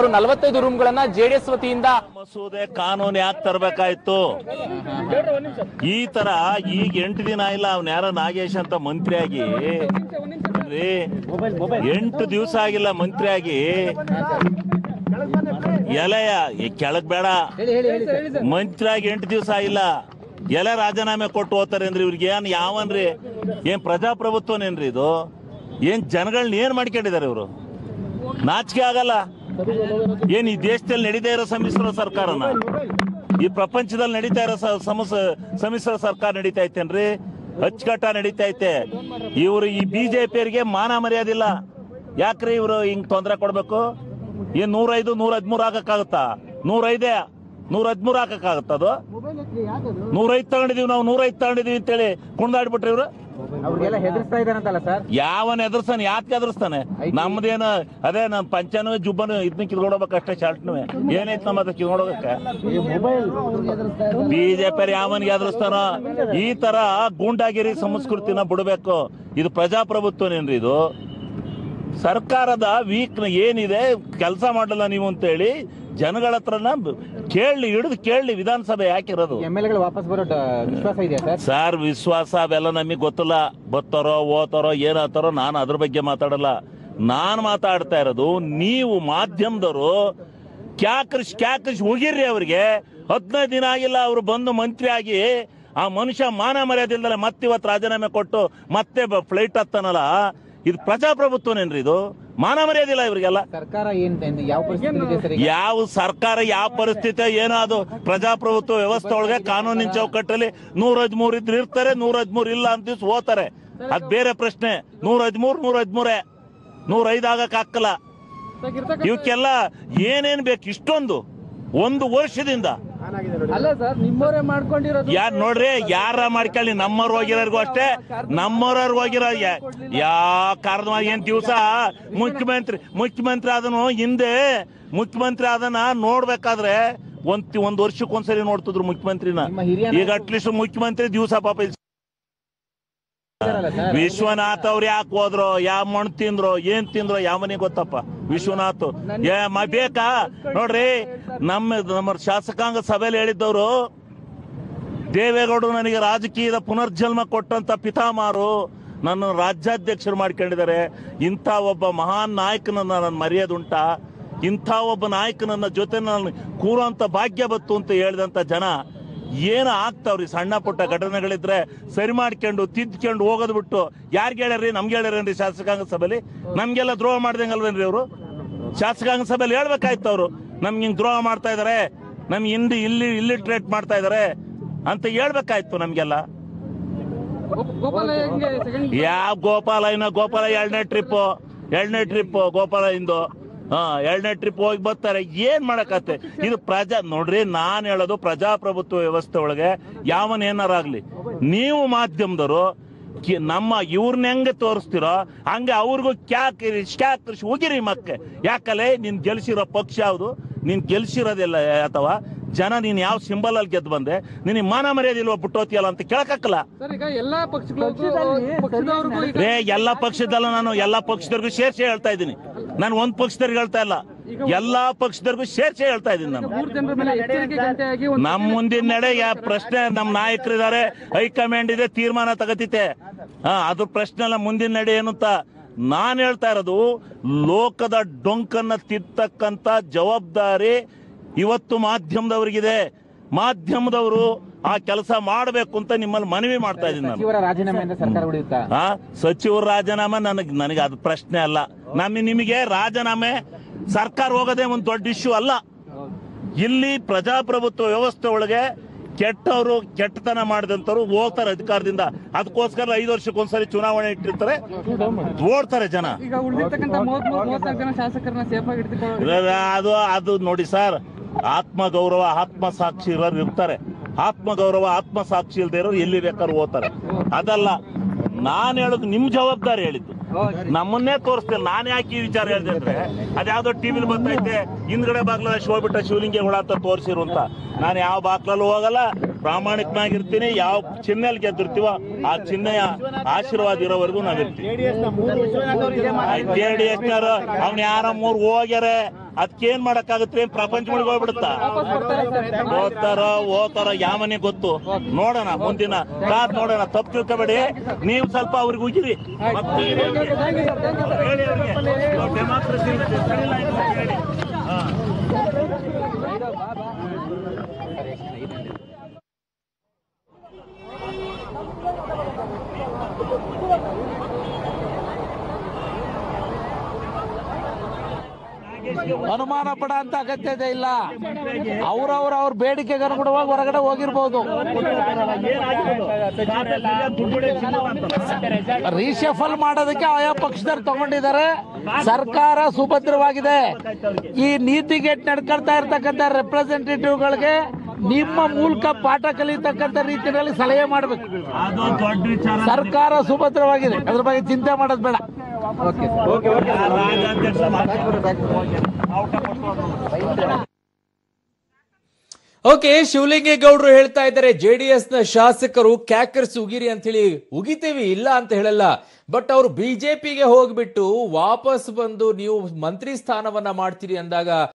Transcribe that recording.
ನಲವತ್ತೈದು ರೂಮ್ಗಳನ್ನ ಜೆಡಿಎಸ್ ವತಿಯಿಂದ ಮಸೂದೆ ಕಾನೂನು ಯಾಕೆ ತರಬೇಕಾಯ್ತು ಈ ತರ ಈಗ ಎಂಟು ದಿನ ಇಲ್ಲ ಅವ್ನ ಯಾರ ನಾಗೇಶ್ ಅಂತ ಮಂತ್ರಿ ಆಗಿ ಏನ್ರಿ, ಎಂಟು ದಿವಸ ಆಗಿಲ್ಲ ಮಂತ್ರಿ ಆಗಿ ಎಲೆಯ ಈ ಕೆಳಗ್ ಬೇಡ ಮಂತ್ರಿ ಆಗಿ ಎಂಟು ದಿವಸ ಆಗಿಲ್ಲ ಎಲೆ ರಾಜೀನಾಮೆ ಕೊಟ್ಟು ಹೋಗ್ತಾರೆ ಅಂದ್ರೆ ಇವ್ರಿಗೆ ಏನ್ ಯಾವನ್ರಿ ಏನ್ ಪ್ರಜಾಪ್ರಭುತ್ವನೇನ್ರಿ ಇದು ಏನ್ ಜನಗಳನ್ನ ಏನ್ ಮಾಡ್ಕೊಂಡಿದ್ದಾರೆ ಇವರು ನಾಚಿಕೆ ಆಗಲ್ಲ ಏನ್ ಈ ದೇಶದಲ್ಲಿ ನಡೀತಾ ಇರೋ ಸಮ್ಮಿಶ್ರ ಸರ್ಕಾರನ ಈ ಪ್ರಪಂಚದಲ್ಲಿ ನಡೀತಾ ಇರೋ ಸ- ಸಮಸ ಸಮ್ಮಿಶ್ರ ಸರ್ಕಾರ ನಡೀತಾ ಐತೇನ್ರಿ ಅಚ್ಚುಕಟ್ಟ ನಡೀತಾ ಐತೆ ಇವರು ಈ ಬಿಜೆಪಿಯವರಿಗೆ ಮಾನ ಮರ್ಯಾದಿಲ್ಲ ಯಾಕ್ರಿ ಇವರು ಹಿಂಗ್ ತೊಂದರೆ ಕೊಡ್ಬೇಕು ಏನ್ ನೂರೈದು ನೂರ ಹದಿಮೂರು ಹಾಕಕ್ಕಾಗುತ್ತಾ ನೂರೈದೇ ನೂರ ಹದಿಮೂರು ಹಾಕಕ್ಕಾಗತ್ತ ಅದು ನೂರೈದು ತಗೊಂಡಿದೀವಿ ನಾವು ನೂರೈದು ತಗೊಂಡಿದೀವಿ ಅಂತೇಳಿ ಕುಣ್ದಾಡ್ಬಿಟ್ರಿ ಇವ್ರು ಅವ್ರಿಗೆಲ್ಲ ಹೆದರ್ಸ್ತಾ ಇದಾರಂತಲ್ಲ ಸರ್ ಯಾವನ್ ಎದುರ್ಸ್ತಾನೆ ಯಾಕೆ ಎದುರ್ಸ್ತಾನೆ ನಮ್ದೇನು ಅದೇ ನಮ್ ಪಂಚನೂ ಜುಬ್ಬನು ಇದನ್ನ ಕಿತ್ಕೊಡ್ಬೇಕಷ್ಟೇ ಶಾರ್ಟ್ನು ಏನೈತ್ ನಮ್ಮ ಹತ್ರ ಕಿತ್ಕೊಡೋದಕ್ಕೆ ಬಿಜೆಪಿ ಯಾವನ್ಗೆ ಎದುರಿಸ್ತಾನೋ ಈ ತರ ಗೂಂಡಾಗಿರಿ ಸಂಸ್ಕೃತಿನ ಬಿಡಬೇಕು ಇದು ಪ್ರಜಾಪ್ರಭುತ್ವನೇನ್ರಿ ಇದು ಸರ್ಕಾರದ ವೀಕ್ ಏನಿದೆ ಕೆಲಸ ಮಾಡಲ್ಲ ನೀವು ಅಂತೇಳಿ ಜನಗಳ ಹತ್ರನ ಕೇಳಿ ಹಿಡಿದು ಕೇಳಿ ವಿಧಾನಸಭೆ ಯಾಕಿರೋದು ಎಮ್ ಎಲ್ ಎಗಳು ವಾಪಸ್ ಬರೋ ಡ- ವಿಶ್ವಾಸ ಇದೆಯಾ ಸರ್ ಸರ್ ವಿಶ್ವಾಸ ಅವೆಲ್ಲ ನಮಗೆ ಗೊತ್ತಿಲ್ಲ ಬತ್ತಾರೋ ಓತಾರೋ ಏನಾತಾರೋ ನಾನು ಅದ್ರ ಬಗ್ಗೆ ಮಾತಾಡಲ್ಲ ನಾನು ಮಾತಾಡ್ತಾ ಇರೋದು ನೀವು ಮಾಧ್ಯಮದವರು ಕ್ಯಾಕ್ರಿಶ್ ಕ್ಯಾಕ್ರಿಶ್ ಹೋಗಿರ್ರಿ ಅವ್ರಿಗೆ ಹದಿನೈದು ದಿನ ಆಗಿಲ್ಲ ಅವರು ಬಂದು ಮಂತ್ರಿ ಆಗಿ ಆ ಮನುಷ್ಯ ಮಾನ ಮರ್ಯಾದಿಲ್ದಲೆ ಮತ್ತೆ ಇವತ್ತು ರಾಜೀನಾಮೆ ಕೊಟ್ಟು ಮತ್ತೆ ಫ್ಲೈಟ್ ಹತ್ತಾನಲ್ಲ ಇದು ಪ್ರಜಾಪ್ರಭುತ್ವನೇನ್ರಿ ಇದು ಮಾನ ಮರ್ಯಾದಿಲ್ಲ ಇವರಿಗೆಲ್ಲ ಸರ್ಕಾರ ಏನ್ ಏನ್- ಯಾವ ಪರಿಸ್ಥಿತಿ ಇದೆ ಸರ್ ಈಗ? ಯಾವ ಸರ್ಕಾರ ಯಾವ ಪರಿಸ್ಥಿತಿ ಏನೋ ಅದು ಪ್ರಜಾಪ್ರಭುತ್ವ ವ್ಯವಸ್ಥೆ ಒಳಗೆ ಕಾನೂನಿನ ಚೌಕಟ್ಟಲ್ಲಿ ನೂರ ಹದಿಮೂರು ಇದ್ರೆ ಇರ್ತಾರೆ ನೂರ ಹದಿಮೂರು ಇಲ್ಲ ಅಂತ ದಿವ್ಸ ಹೋಗ್ತಾರೆ ಅದ್ ಬೇರೆ ಪ್ರಶ್ನೆ ನೂರ ಹದಿಮೂರು ನೂರ ಹದಿಮೂರೇ ನೂರ ಐದು ಆಗಕ್ ಹಾಕಲ್ಲ ಇವಕ್ಕೆಲ್ಲ ಏನೇನ್ ಬೇಕು ಇಷ್ಟೊಂದು ಒಂದು ವರ್ಷದಿಂದ ಅಲ್ಲ ಸರ್ ನಿಮ್ಮವರೇ ಮಾಡ್ಕೊಂಡಿರೋದು ಯಾರ್ ನೋಡ್ರಿ ಯಾರ ಮಾಡ್ಕೊಳ್ಳಿ ನಮ್ಮವ್ರು ಹೋಗಿರೋರ್ಗು ಅಷ್ಟೇ ನಮ್ಮವ್ರವ್ರಿಗೆ ಹೋಗಿರೋ ಯಾ- ಯಾವ ಕಾರಣದ ಏನ್ ದಿವಸ ಮುಖ್ಯಮಂತ್ರಿ ಮುಖ್ಯಮಂತ್ರಿ ಅದನ್ನು ಹಿಂದೆ ಮುಖ್ಯಮಂತ್ರಿ ಅದನ್ನ ನೋಡ್ಬೇಕಾದ್ರೆ ಒಂದ್ ಒಂದ್ ವರ್ಷಕ್ಕೆ ಒಂದ್ಸರಿ ನೋಡ್ತಿದ್ರು ಮುಖ್ಯಮಂತ್ರಿನ ನಿಮ್ಮ ಹಿರಿಯ ಈಗ ಅಟ್ಲೀಸ್ಟ್ ಮುಖ್ಯಮಂತ್ರಿ ದಿವಸ ಪಾಪ ಇಲ್ಲಿ ಇದಾರಲ್ಲ ಸರ್ ವಿಶ್ವನಾಥ್ ಅವ್ರು ಯಾಕೆ ಹೋದ್ರು ಯಾವ ಮಣ್ಣು ತಿಂದ್ರು ಏನ್ ತಿಂದ್ರು ಯಾವನಿಗೆ ಗೊತ್ತಪ್ಪ ವಿಶ್ವನಾಥ್ ಏ ಮ ಬೇಕಾ ನೋಡ್ರಿ ನಮ್ಮ ನಮ್ಮ ಶಾಸಕಾಂಗ ಸಭೆಯಲ್ಲಿ ಹೇಳಿದ್ದವರು ದೇವೇಗೌಡರು ನನಗೆ ರಾಜಕೀಯದ ಪುನರ್ಜನ್ಮ ಕೊಟ್ಟಂತ ಪಿತಾಮಹರು ನನ್ನ ರಾಜ್ಯಾಧ್ಯಕ್ಷರು ಮಾಡ್ಕೊಂಡಿದ್ದಾರೆ ಇಂಥ ಒಬ್ಬ ಮಹಾನ್ ನಾಯಕನನ್ನ ನಾನು ಮರೆಯೋದುಂಟಾ ಇಂಥ ಒಬ್ಬ ನಾಯಕನನ್ನ ಜೊತೆ ನಾನು ಕೂರುವಂತ ಭಾಗ್ಯ ಬತ್ತು ಅಂತ ಹೇಳಿದಂತ ಜನ ಏನು ಆಗ್ತಾವ್ರಿ ಸಣ್ಣ ಪುಟ್ಟ ಘಟನೆಗಳಿದ್ರೆ ಸರಿ ಮಾಡ್ಕೊಂಡು ತಿದ್ಕೊಂಡು ಹೋಗೋದು ಬಿಟ್ಟು ಯಾರಿಗೆ ಹೇಳ್ಯಾರ್ರಿ ನಮ್ಗೆ ಹೇಳ್ಯಾರೇನ್ರಿ ಶಾಸಕಾಂಗ ಸಭೆಲಿ ನಮ್ಗೆಲ್ಲ ದ್ರೋಹ ಮಾಡ್ದಂಗಲ್ವೇನ್ರಿ ಅವರು ಶಾಸಕಾಂಗ ಸಭೆಯಲ್ಲಿ ಹೇಳ್ಬೇಕಾಯ್ತು ಅವರು ನಮ್ಗೆ ಹಿಂಗ್ ದ್ರೋಹ ಮಾಡ್ತಾ ಇದಾರೆ ನಮ್ಗೆ ಹಿಂದಿ ಇಲ್ಲಿ ಇಲ್ಲಿಟ್ರೇಟ್ ಮಾಡ್ತಾ ಇದಾರೆ ಅಂತ ಹೇಳ್ಬೇಕಾಯ್ತು ನಮ್ಗೆಲ್ಲ ಗೋಪಾಲ ಹೆಂಗೆ ಸೆಕೆಂಡ್ ಯಾವ ಗೋಪಾಲ ಇನ್ನ ಗೋಪಾಲ ಎರಡನೇ ಟ್ರಿಪ್ ಎರಡನೇ ಟ್ರಿಪ್ ಗೋಪಾಲ ಇಂದು ಹಾ ಎರಡನೇ ಟ್ರಿಪ್ ಹೋಗಿ ಬರ್ತಾರೆ ಏನ್ ಮಾಡಕತ್ತೆ ಇದು ಪ್ರಜಾ ನೋಡ್ರಿ ನಾನ್ ಹೇಳೋದು ಪ್ರಜಾಪ್ರಭುತ್ವ ವ್ಯವಸ್ಥೆ ಒಳಗೆ ಯಾವನ್ ಏನಾರಾಗ್ಲಿ ನೀವು ಮಾಧ್ಯಮದವರು ಕಿ- ನಮ್ಮ ಇವ್ರನ್ನ ಹೆಂಗೆ ತೋರಿಸ್ತಿರೋ ಹಂಗೆ ಅವ್ರಿಗೂ ಕ್ಯಾಕ್ ಕ್ಯಾಕ್ ಹೋಗಿರಿ ಮಕ್ಕೆ ಯಾಕಲೆ ನೀನ್ ಗೆಲ್ಸಿರೋ ಪಕ್ಷ ಯಾವುದು ನೀನ್ ಗೆಲ್ಸಿರೋದಿಲ್ಲ ಅಥವಾ ಜನ ನೀನ್ ಯಾವ ಸಿಂಬಲ್ ಅಲ್ಲಿ ಗೆದ್ದು ಬಂದೆ ನಿನಗೆ ಮಾನ ಮರ್ಯಾದೆ ಇಲ್ವಾ ಬಿಟ್ಟೋತಿಯಲ್ಲ ಅಂತ ಕೇಳಕ್ಕಾಗಲ್ಲ ಸರ್ ಈಗ ಎಲ್ಲಾ ಪಕ್ಷಗಳಿಗೂ ಪಕ್ಷದವ್ರಿಗೂ ಈಗ ರೇ ಎಲ್ಲಾ ಪಕ್ಷದಲ್ಲ ನಾನು ಎಲ್ಲಾ ಪಕ್ಷದವ್ರಿಗೂ ಸೇರ್ಸಿ ಹೇಳ್ತಾ ಇದ್ದೀನಿ ನಾನು ಒಂದ್ ಪಕ್ಷದವ್ರಿಗೆ ಹೇಳ್ತಾ ಇಲ್ಲ ಎಲ್ಲಾ ಪಕ್ಷದವ್ರಿಗೂ ಸೇರ್ಸಿ ಹೇಳ್ತಾ ಇದ್ದೀನಿ ನಾನು ಮೂರು ಜನರ ಮೇಲೆ ಎಚ್ಚರಿಕೆ ಗಂಟೆಯಾಗಿ ಒಂದು ನಮ್ ಮುಂದಿನ ನಡೆಗೆ ಪ್ರಶ್ನೆ ನಮ್ ನಾಯಕರಿದ್ದಾರೆ ಹೈಕಮಾಂಡ್ ಇದೆ ತೀರ್ಮಾನ ತಗತಿತೆ ಹಾ ಅದ್ರ ಪ್ರಶ್ನೆ ಅಲ್ಲ ಮುಂದಿನ ನಡೆ ಏನು ಅಂತ ನಾನ್ ಹೇಳ್ತಾ ಇರೋದು ಲೋಕದ ಡೊಂಕನ್ನ ತಿರ್ತಕ್ಕಂತ ಜವಾಬ್ದಾರಿ ಇವತ್ತು ಮಾಧ್ಯಮದವರಿಗಿದೆ ಮಾಧ್ಯಮದವರು ಆ ಕೆಲಸ ಮಾಡಬೇಕು ಅಂತ ನಿಮ್ಮಲ್ಲಿ ಮನವಿ ಮಾಡ್ತಾ ಇದ್ದೀನಿ ನಾನು ಸಚಿವರ ರಾಜೀನಾಮೆಯಿಂದ ಸರ್ಕಾರ ಉಳಿಯುತ್ತಾ ಆ ಸಚಿವರ ರಾಜೀನಾಮೆ ನನಗೆ ನನಗೆ ಅದು ಪ್ರಶ್ನೆ ಅಲ್ಲ ನಮ್ಮ ನಿಮಗೆ ರಾಜೀನಾಮೆ ಸರ್ಕಾರ ಹೋಗೋದೇ ಒಂದು ದೊಡ್ಡ ಇಶ್ಯೂ ಅಲ್ಲ ಇಲ್ಲಿ ಪ್ರಜಾಪ್ರಭುತ್ವ ವ್ಯವಸ್ಥೆ ಒಳಗೆ ಕೆಟ್ಟವರು ಕೆಟ್ಟತನ ಮಾಡಿದಂತವ್ರು ಹೋಗ್ತಾರೆ ಅಧಿಕಾರದಿಂದ ಅದಕ್ಕೋಸ್ಕರ ಐದು ವರ್ಷಕ್ಕೊಂದ್ಸರಿ ಚುನಾವಣೆ ಇಟ್ಟಿರ್ತಾರೆ ಓಡ್ತಾರೆ ಜನ ಈಗ ಉಳಿದಿರ್ತಕ್ಕಂಥ ಮೂವತ್ತ್ ಮೂವತ್ನಾಲ್ಕು ಜನ ಶಾಸಕರನ್ನ ಸೇಫ್ ಆಗಿ ಇಟ್ಕೊಳ್ಳೋ ಇವಾಗ ಅದು ಅದು ನೋಡಿ ಸರ್ ಆತ್ಮ ಗೌರವ ಆತ್ಮ ಸಾಕ್ಷಿ ಇರೋರು ಇರ್ತಾರೆ ಆತ್ಮ ಗೌರವ ಆತ್ಮ ಸಾಕ್ಷಿ ಇಲ್ದೇ ಇರೋರು ಎಲ್ಲಿ ಬೇಕಾದ್ರೂ ಹೋಗ್ತಾರೆ ಅದಲ್ಲ ನಾನ್ ಹೇಳೋದು ನಿಮ್ ಜವಾಬ್ದಾರಿ ಹೇಳಿದ್ದು ನಮ್ಮನ್ನೇ ತೋರಿಸ್ತಿಲ್ಲ ನಾನ್ ಯಾಕೆ ಈ ವಿಚಾರ ಹೇಳ್ದೆ ಅಂದ್ರೆ ಅದ್ಯಾವ್ದೋ ಟಿವಿಲಿ ಬಂದೈತೆ ಹಿಂದ್ಗಡೆ ಬಾಗ್ಲಲ್ಲಿ ಹೋಗ್ಬಿಟ್ಟ ಶಿವಲಿಂಗೇಗೌಡ ಅಂತ ತೋರಿಸಿರು ಅಂತ ನಾನು ಯಾವ ಬಾಗ್ಲಲ್ಲೂ ಹೋಗಲ್ಲ ಪ್ರಾಮಾಣಿಕನಾಗಿರ್ತೀನಿ ಯಾವ ಚಿಹ್ನೆಯಲ್ಲಿ ಗೆದ್ದಿರ್ತೀವೋ ಆ ಚಿಹ್ನೆಯ ಆಶೀರ್ವಾದ ಇರೋವರೆಗೂ ನಾವಿರ್ತೀವಿ ಜೆ ಡಿ ಎಸ್ ಅವ್ನ ಯಾರ ಮೂರ್ ಹೋಗ್ಯಾರೆ ಅದಕ್ಕೇನ್ ಮಾಡಕ್ಕಾಗತ್ತೆ ಪ್ರಪಂಚ ಮುಳುಗ್ ಹೋಗ್ಬಿಡುತ್ತಾ ಓದ್ತಾರೋ ಓದ್ತಾರೋ ಯಾವನೇ ಗೊತ್ತು ನೋಡೋಣ ಮುಂದಿನ ಕಾದ್ ನೋಡೋಣ ತಪ್ಪು ತಿಳ್ಕೊಬೇಡಿ ನೀವು ಸ್ವಲ್ಪ ಅವ್ರಿಗೆ ಉಗಿರಿ ಮತ್ತೆ ಹೇಳಿ ಅವ್ರಿಗೆ. ಡೆಮಾಕ್ರಸಿ ಇರುತ್ತೆ, ಸರಿಯಿಲ್ಲ ಇದು ಅಂತ ಹೇಳಿ. ಹಾ. ಅನುಮಾನ ಪಡ ಅಂತ ಅಗತ್ಯತೆ ಇಲ್ಲ ಅವ್ರವ್ರ ಅವ್ರ ಬೇಡಿಕೆಗೆ ಅನುಗುಣವಾಗಿ ಹೊರಗಡೆ ಹೋಗಿರ್ಬೋದು ರೀಶಫಲ್ ಮಾಡೋದಕ್ಕೆ ಆಯಾ ಪಕ್ಷದವ್ರು ತಗೊಂಡಿದ್ದಾರೆ ಸರ್ಕಾರ ಸುಭದ್ರವಾಗಿದೆ ಈ ನೀತಿಗೆಟ್ ನಡ್ಕೊಳ್ತಾ ಇರ್ತಕ್ಕಂಥ ರೆಪ್ರೆಸೆಂಟೇಟಿವ್ಗಳಿಗೆ ನಿಮ್ಮ ಮೂಲಕ ಪಾಠ ಕಲಿತಕ್ಕಂಥ ರೀತಿಯಲ್ಲಿ ಸಲಹೆ ಮಾಡಬೇಕು ಅದು ದೊಡ್ಡ ವಿಚಾರ ಸರ್ಕಾರ ಸುಭದ್ರವಾಗಿದೆ ಅದ್ರ ಬಗ್ಗೆ ಚಿಂತೆ ಮಾಡೋದು ಬೇಡ ಓಕೆ ಸರ್ ರಾಜ್ಯಾಧ್ಯಕ್ಷ ಮಾತಾಡ್ತಾರೆ. ಓಕೆ ಶಿವಲಿಂಗೇಗೌಡರು ಹೇಳ್ತಾ ಇದ್ದಾರೆ ಜೆಡಿಎಸ್ ನ ಶಾಸಕರು ಕ್ಯಾಕರ್ಸ್ ಉಗಿರಿ ಅಂತ ಹೇಳಿ ಉಗಿತೀವಿ ಇಲ್ಲ ಅಂತ ಹೇಳಲ್ಲ ಬಟ್ ಅವರು ಬಿಜೆಪಿಗೆ ಹೋಗ್ಬಿಟ್ಟು ವಾಪಸ್ ಬಂದು ನೀವು ಮಂತ್ರಿ ಸ್ಥಾನವನ್ನ ಮಾಡ್ತೀರಿ ಅಂದಾಗ